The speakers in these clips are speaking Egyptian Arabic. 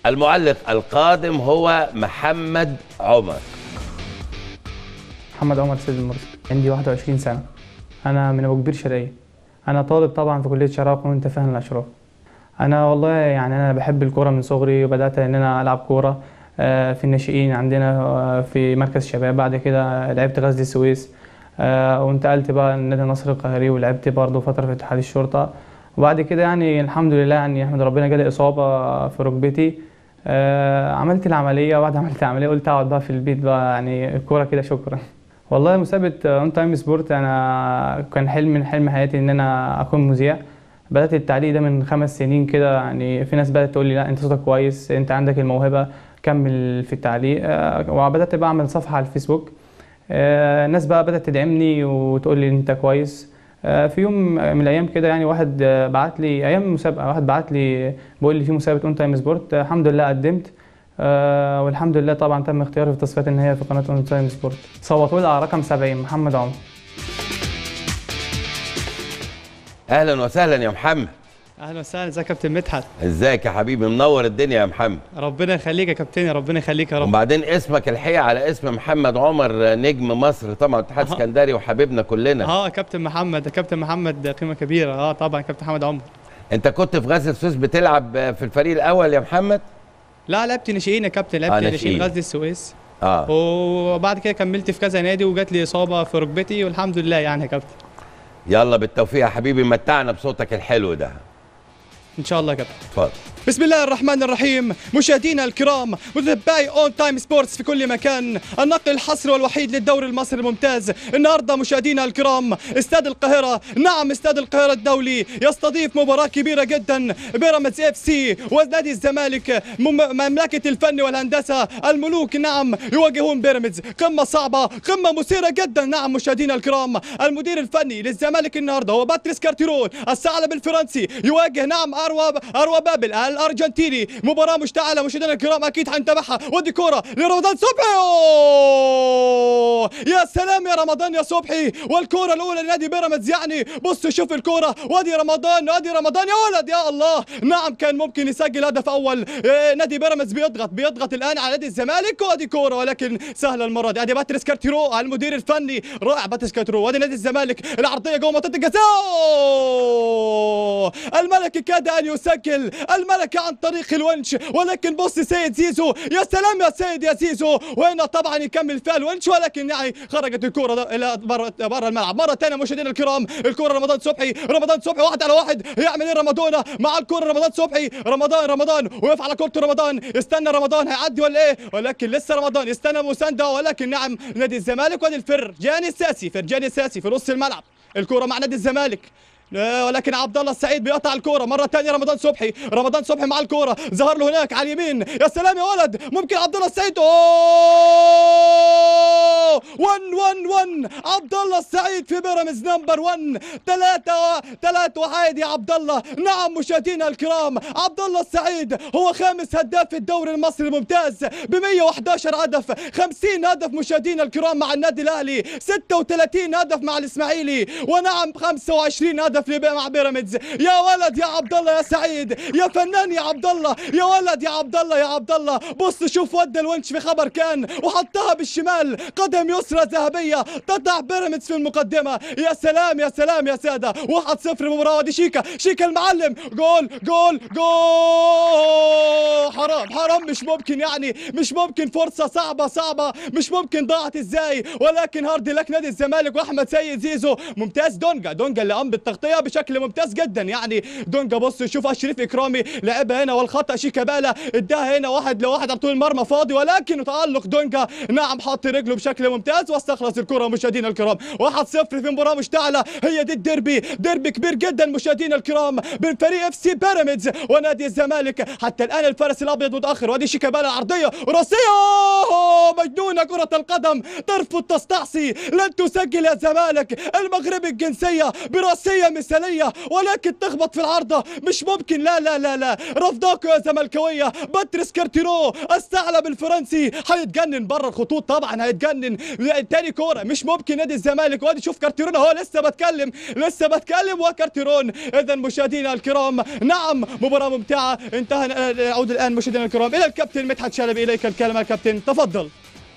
المعلق القادم هو محمد عمر محمد عمر سيد المرسي عندي 21 سنة أنا من أبو كبير شرقية أنا طالب طبعا في كلية شرائع وقانون تفاهم الأشراف أنا والله يعني أنا بحب الكورة من صغري وبدأت إن أنا ألعب كورة آه، في الناشئين عندنا آه، في مركز شباب بعد كده لعبت غزل السويس آه، وانتقلت بقى لنادي النصر القاهري ولعبت برضه فترة في اتحاد الشرطة وبعد كده يعني الحمد لله يعني احمد ربنا جالي إصابة في ركبتي آه، عملت العملية وبعد ما عملت العملية قلت أقعد بقى في البيت بقى يعني الكورة كده شكرا والله مسابقة اون تايم سبورت انا كان حلم من حلم حياتي ان انا اكون مذيع بدأت التعليق ده من خمس سنين كده يعني في ناس بدأت تقول لي لا انت صوتك كويس انت عندك الموهبة كمل في التعليق آه، وبدأت بقى اعمل صفحة على الفيسبوك آه، الناس بقى بدأت تدعمني وتقول لي انت كويس آه، في يوم من الايام كده يعني واحد آه، بعت لي ايام مسابقة واحد بعت لي بيقول لي في مسابقة اون تايم سبورت آه، الحمد لله قدمت آه، والحمد لله طبعا تم اختياري في التصفيات النهائيه في قناه اون تايم سبورت صوتوا لي على رقم 70 محمد عمر اهلا وسهلا يا محمد اهلا وسهلا ازيك يا كابتن مدحت ازيك يا حبيبي منور الدنيا يا محمد ربنا يخليك يا كابتن ربنا يخليك يا رب وبعدين اسمك الحقيقه على اسم محمد عمر نجم مصر طبعا اتحاد أها. اسكندري وحبيبنا كلنا اه كابتن محمد كابتن محمد قيمه كبيره اه طبعا كابتن محمد عمر انت كنت في غزل السويس بتلعب في الفريق الاول يا محمد لا لعبت ناشئين يا كابتن آه، لعبت ناشئين. ناشئين غزل السويس اه وبعد كده كملت في كذا نادي وجات لي اصابه في ركبتي والحمد لله يعني يا كابتن يلا بالتوفيق يا حبيبي متعنا بصوتك الحلو ده ان شاء الله يا كابتن اتفضل بسم الله الرحمن الرحيم مشاهدينا الكرام متابعي اون تايم سبورتس في كل مكان النقل الحصري والوحيد للدوري المصري الممتاز النهارده مشاهدينا الكرام استاد القاهره نعم استاد القاهره الدولي يستضيف مباراه كبيره جدا بيراميدز اف سي ونادي الزمالك مم- مملكه الفن والهندسه الملوك نعم يواجهون بيراميدز قمه صعبه قمه مثيره جدا نعم مشاهدينا الكرام المدير الفني للزمالك النهارده هو باتريس كارتيرون الثعلب الفرنسي يواجه نعم اروى اروى بابل الارجنتيني مباراه مشتعله مشاهدينا الكرام اكيد هنتابعها ودي كوره لرمضان صبحي أوه! يا سلام يا رمضان يا صبحي والكوره الاولى لنادي بيراميدز يعني بص شوف الكوره وادي رمضان وادي رمضان يا ولد يا الله نعم كان ممكن يسجل هدف اول إيه، نادي بيراميدز بيضغط بيضغط الان على نادي الزمالك وادي كوره ولكن سهله المره دي ادي باتريس كارتيرو المدير الفني رائع باتريس كارتيرو وادي نادي الزمالك العرضيه جوه منطقه الجزاء الملك كاد ان يسجل الملك عن طريق الونش ولكن بص سيد زيزو يا سلام يا سيد يا زيزو وهنا طبعا يكمل فيها الونش ولكن يعني خرجت الكره ده الى بره بره الملعب مره ثانيه مشاهدينا الكرام الكره رمضان صبحي رمضان صبحي واحد على واحد يعمل ايه رمضان مع الكره رمضان صبحي رمضان رمضان وقف على كره رمضان استنى رمضان هيعدي ولا ايه ولكن لسه رمضان يستنى مسانده ولكن نعم نادي الزمالك وادي الفرجاني الساسي فرجاني الساسي في نص الملعب الكره مع نادي الزمالك لا، ولكن عبد الله السعيد بيقطع الكوره مره ثانيه رمضان صبحي رمضان صبحي مع الكوره ظهر له هناك على اليمين يا سلام يا ولد ممكن عبد الله السعيد اوه 1 1 1 عبد الله السعيد في بيراميدز نمبر 1 ثلاثة ثلاثة وحيد يا عبد الله نعم مشاهدينا الكرام عبد الله السعيد هو خامس هداف في الدوري المصري الممتاز ب 111 هدف 50 هدف مشاهدينا الكرام مع النادي الاهلي 36 هدف مع الاسماعيلي ونعم 25 هدف لب- مع بيراميدز يا ولد يا عبد الله يا سعيد يا فنان يا عبد الله يا ولد يا عبد الله يا عبد الله بص شوف ودى الونش في خبر كان وحطها بالشمال قدم يسرى ذهبيه تضع بيراميدز في المقدمه يا سلام يا سلام يا ساده 1-0 مباراه دي شيكا شيكا المعلم جول جول جول حرام حرام مش ممكن يعني مش ممكن فرصه صعبه صعبه مش ممكن ضاعت ازاي ولكن هارد لك نادي الزمالك واحمد سيد زيزو ممتاز دونجا دونجا اللي قام بالتغطيه بشكل ممتاز جدا يعني دونجا بص شوف اشريف اكرامي لعبها هنا والخطا شيكابالا اداها هنا واحد لواحد على طول المرمى فاضي ولكن تالق دونجا نعم حط رجله بشكل ممتاز واستخلص الكره مشاهدينا الكرام 1-0 في مباراه مشتعله هي دي الديربي ديربي كبير جدا مشاهدينا الكرام بين فريق اف سي بيراميدز ونادي الزمالك حتى الان الفارس الابيض متاخر وادي شيكابالا العرضيه راسيه مجنونه كره القدم ترفض تستعصي لن تسجل يا زمالك المغربي الجنسيه براسيه مثاليه ولكن تخبط في العارضه مش ممكن لا لا لا لا رفضاكوا يا زملكاويه باتريس كارتيرو الثعلب الفرنسي هيتجنن بره الخطوط طبعا هيتجنن تاني كوره مش ممكن نادي الزمالك وادي شوف كارتيرون اهو لسه بتكلم لسه بتكلم وكارتيرون اذا مشاهدينا الكرام نعم مباراه ممتعه انتهى نعود الان مشاهدينا مشاهدينا الكرام الى الكابتن مدحت شلبي اليك الكلمه كابتن تفضل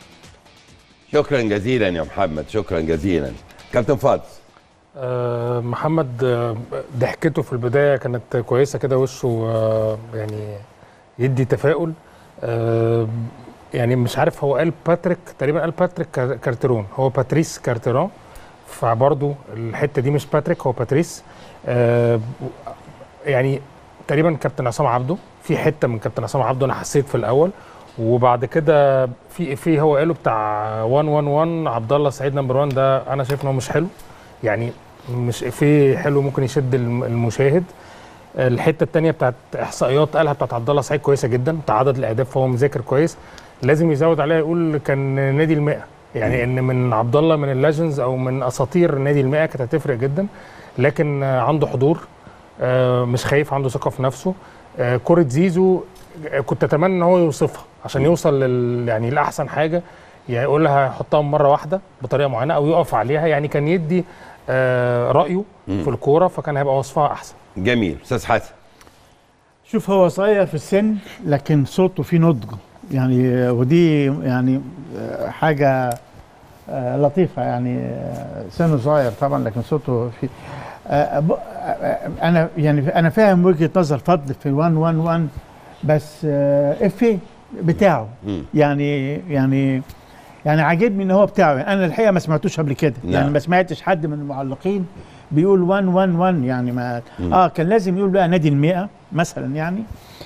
شكرا جزيلا يا محمد شكرا جزيلا كابتن فاضل آه، محمد آه، ضحكته في البدايه كانت كويسه كده وشه آه، يعني يدي تفاؤل آه، يعني مش عارف هو قال باتريك تقريبا قال باتريك كار- كارترون هو باتريس كارترون فبرضه الحته دي مش باتريك هو باتريس آه، يعني تقريبا كابتن عصام عبده في حته من كابتن عصام عبده انا حسيت في الاول وبعد كده في في هو قاله بتاع 111 عبد الله سعيد نمبر 1 ده انا شايف ان هو مش حلو يعني مش في حلو ممكن يشد الم- المشاهد الحته الثانيه بتاعت احصائيات قالها بتاعت عبد الله سعيد كويسه جدا بتاع عدد الاهداف فهو مذاكر كويس لازم يزود عليها يقول كان نادي المئة يعني ان من عبد الله من الليجندز او من اساطير نادي المئة كانت هتفرق جدا لكن آه، عنده حضور آه، مش خايف عنده ثقه في نفسه آه، كره زيزو آه، كنت اتمنى ان هو يوصفها عشان يوصل لل يعني لاحسن حاجه يعني يقولها يحطها مره واحده بطريقه معينه او يقف عليها يعني كان يدي آه، رايه في الكوره فكان هيبقى وصفها احسن جميل استاذ حسن شوف هو صغير في السن لكن صوته فيه نضج يعني ودي يعني آه، حاجة آه، لطيفة يعني آه، سنه صغير طبعا لكن صوته فيه آه، ب- آه، أنا يعني أنا فاهم وجهة نظر فضل في 111 بس آه، إفيه بتاعه مم. يعني يعني يعني عاجبني ان هو بتاعه انا الحقيقه ما سمعتوش قبل كده نعم. يعني ما سمعتش حد من المعلقين بيقول 111 يعني ما مم. اه كان لازم يقول بقى نادي المئة مثلا يعني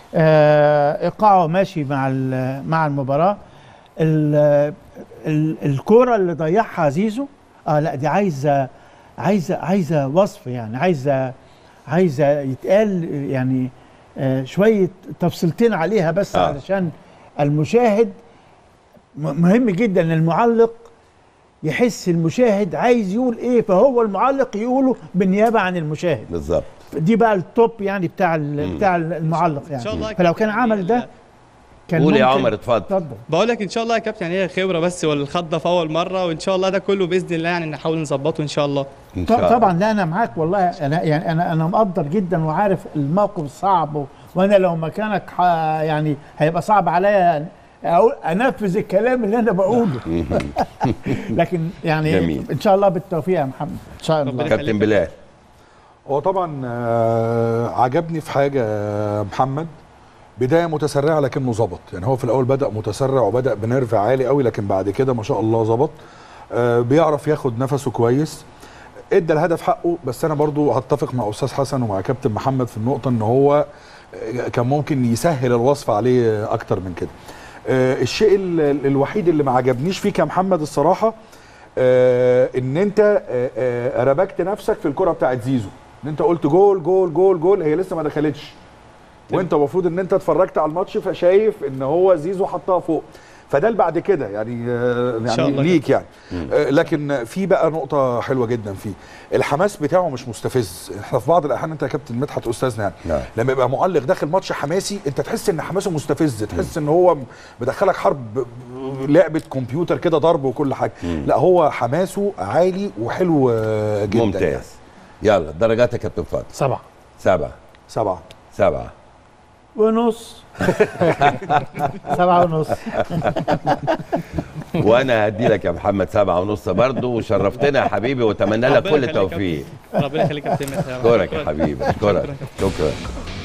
آه ايقاعه ماشي مع ال- مع المباراه ال- ال- الكوره اللي ضيعها زيزو اه لا دي عايزه عايزه عايزه وصف يعني عايزه عايزه يتقال يعني آه شويه تفصيلتين عليها بس آه. آه. علشان المشاهد م- مهم جدا ان المعلق يحس المشاهد عايز يقول ايه فهو المعلق يقوله بالنيابه عن المشاهد بالظبط دي بقى التوب يعني بتاع مم. ال- بتاع المعلق ان شاء الله يعني يا فلو كابتن كان عمل ده كان قول يا ممكن- عمر اتفضل اتفضل بقول لك ان شاء الله يا كابتن يعني هي خبره بس والخضه في اول مره وان شاء الله ده كله باذن الله يعني نحاول نظبطه ان شاء الله إن ط- شاء الله. طبعا لا انا معاك والله انا يعني انا انا مقدر جدا وعارف الموقف صعب و- وانا لو مكانك ح- يعني هيبقى صعب عليا أقول انفذ الكلام اللي انا بقوله لكن يعني جميل. ان شاء الله بالتوفيق يا محمد ان شاء الله ربنا كابتن بلال هو طبعا آه، عجبني في حاجه آه، محمد بدايه متسرعه لكنه ظبط يعني هو في الاول بدا متسرع وبدا بنرف عالي قوي لكن بعد كده ما شاء الله ظبط آه، بيعرف ياخد نفسه كويس ادى الهدف حقه بس انا برضو هتفق مع استاذ حسن ومع كابتن محمد في النقطه ان هو آه، كان ممكن يسهل الوصف عليه اكتر من كده آه، الشيء ال- ال- الوحيد اللي ما عجبنيش فيك يا محمد الصراحه آه، ان انت آه، آه، ربكت نفسك في الكره بتاعت زيزو ان انت قلت جول جول جول جول هي لسه ما دخلتش وانت المفروض ان انت اتفرجت على الماتش فشايف ان هو زيزو حطها فوق فده اللي بعد كده يعني آه، شاء يعني الله ليك يعني آه، لكن في بقى نقطه حلوه جدا فيه الحماس بتاعه مش مستفز احنا في بعض الاحيان انت يا كابتن مدحت استاذنا يعني نعم. لما يبقى معلق داخل ماتش حماسي انت تحس ان حماسه مستفز تحس ان هو مدخلك حرب لعبه كمبيوتر كده ضرب وكل حاجه لا هو حماسه عالي وحلو آه، جدا يعني. ممتاز يلا درجات يا كابتن فاضل سبعه سبعة سبعه سبعة ونص سبعة ونص وانا هدي لك يا محمد سبعة ونص برضه وشرفتنا يا حبيبي واتمنى لك ربنا كل يخليك يا التوفيق ربنا يخليك يا كابتن مدحت. اشكرك يا حبيبي اشكرك شكرا